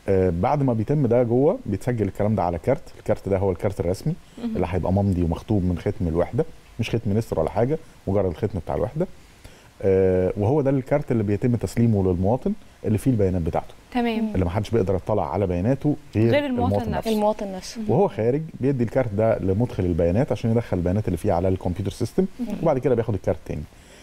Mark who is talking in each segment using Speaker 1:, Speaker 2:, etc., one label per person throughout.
Speaker 1: آه، بعد ما بيتم ده جوه بيتسجل الكلام ده على كارت الكارت ده هو الكارت الرسمي اللي هيبقى ممضي ومختوم من ختم الوحده مش ختم نسر ولا حاجه مجرد الختم بتاع الوحده آه، وهو ده الكارت اللي بيتم تسليمه للمواطن اللي فيه البيانات بتاعته
Speaker 2: تمام
Speaker 1: اللي ما حدش بيقدر يطلع على بياناته غير,
Speaker 2: غير المواطن نفسه.
Speaker 3: المواطن نفسه
Speaker 1: وهو خارج بيدي الكارت ده لمدخل البيانات عشان يدخل البيانات اللي فيه على الكمبيوتر سيستم وبعد كده بياخد الكارت تاني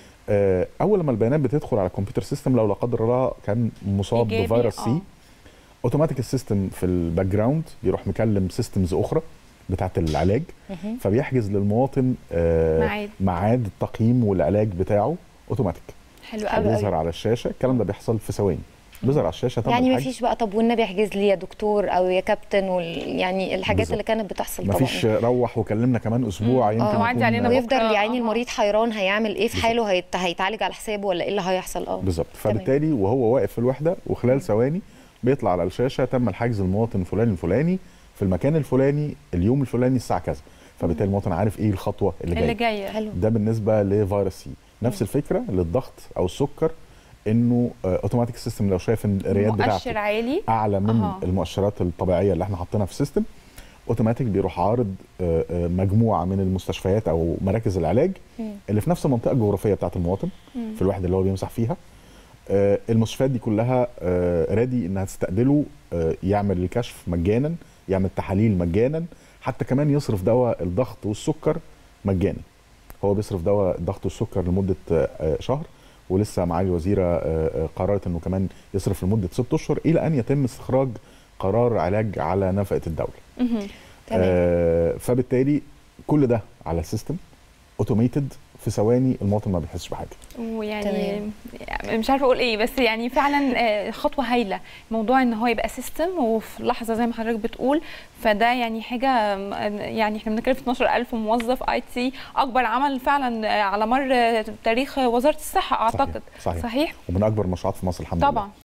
Speaker 1: آه، اول ما البيانات بتدخل على الكمبيوتر سيستم لو لا قدر الله كان مصاب
Speaker 2: إيجابي،
Speaker 1: بفيروس
Speaker 2: آه.
Speaker 1: سي اوتوماتيك السيستم في الباك جراوند يروح مكلم سيستمز اخرى بتاعه العلاج
Speaker 3: مهم.
Speaker 1: فبيحجز للمواطن آه،
Speaker 2: ميعاد.
Speaker 1: ميعاد التقييم والعلاج بتاعه اوتوماتيك
Speaker 2: حلو
Speaker 3: حلو
Speaker 2: قوي
Speaker 3: أوي.
Speaker 1: بيظهر على الشاشه الكلام ده بيحصل في ثواني بيظهر على الشاشه تم
Speaker 3: يعني ما
Speaker 1: الحجز.
Speaker 3: فيش بقى طب والنبي احجز لي يا دكتور او يا كابتن وال... يعني الحاجات
Speaker 1: بالظبط.
Speaker 3: اللي كانت بتحصل
Speaker 1: ما
Speaker 3: طبعا
Speaker 1: فيش روح وكلمنا كمان اسبوع
Speaker 2: مم.
Speaker 1: يمكن
Speaker 3: آه.
Speaker 2: وعدي
Speaker 1: يكون-
Speaker 2: علينا
Speaker 3: ويفضل
Speaker 2: بكرة،
Speaker 3: يعني
Speaker 2: آه.
Speaker 3: المريض حيران هيعمل ايه في
Speaker 1: بالظبط.
Speaker 3: حاله هيت... هيتعالج على حسابه ولا ايه اللي هيحصل اه
Speaker 1: بالظبط فبالتالي وهو واقف في الوحده وخلال ثواني بيطلع على الشاشه تم الحجز المواطن الفلاني الفلاني في المكان الفلاني اليوم الفلاني الساعه كذا فبالتالي المواطن عارف ايه الخطوه اللي
Speaker 2: اللي
Speaker 1: جايه
Speaker 2: جايه
Speaker 3: حلو
Speaker 1: ده بالنسبه لفيروس سي نفس الفكره للضغط او السكر انه آه، اوتوماتيك سيستم لو شايف ان القرايات
Speaker 2: مؤشر
Speaker 1: بتاعته
Speaker 2: عالي
Speaker 1: اعلى من
Speaker 2: أها.
Speaker 1: المؤشرات الطبيعيه اللي احنا حاطينها في السيستم اوتوماتيك بيروح عارض آه، آه، مجموعه من المستشفيات او مراكز العلاج
Speaker 3: مم.
Speaker 1: اللي في نفس المنطقه الجغرافيه بتاعت المواطن
Speaker 2: مم.
Speaker 1: في الوحده اللي هو بيمسح فيها آه، المستشفيات دي كلها ريدي انها تستقبله آه، يعمل الكشف مجانا يعمل تحاليل مجانا حتى كمان يصرف دواء الضغط والسكر مجانا هو بيصرف دواء الضغط والسكر لمده آه، آه، شهر ولسه معالي الوزيره آه، آه، قررت انه كمان يصرف لمده ست اشهر الى ان يتم استخراج قرار علاج على نفقه الدوله
Speaker 2: مهم.
Speaker 3: تمام
Speaker 1: آه، فبالتالي كل ده على السيستم اوتوميتد في ثواني المواطن ما بيحسش بحاجه
Speaker 2: ويعني
Speaker 3: تمام.
Speaker 2: يعني مش عارفه اقول ايه بس يعني فعلا آه، خطوه هايله موضوع ان هو يبقى سيستم وفي لحظه زي ما حضرتك بتقول فده يعني حاجه آم، يعني احنا بنتكلم في 12000 موظف اي تي اكبر عمل فعلا آه، على مر آه، تاريخ وزاره الصحه اعتقد
Speaker 1: صحيح.
Speaker 2: صحيح
Speaker 1: ومن اكبر المشروعات في مصر الحمد لله
Speaker 2: طبعا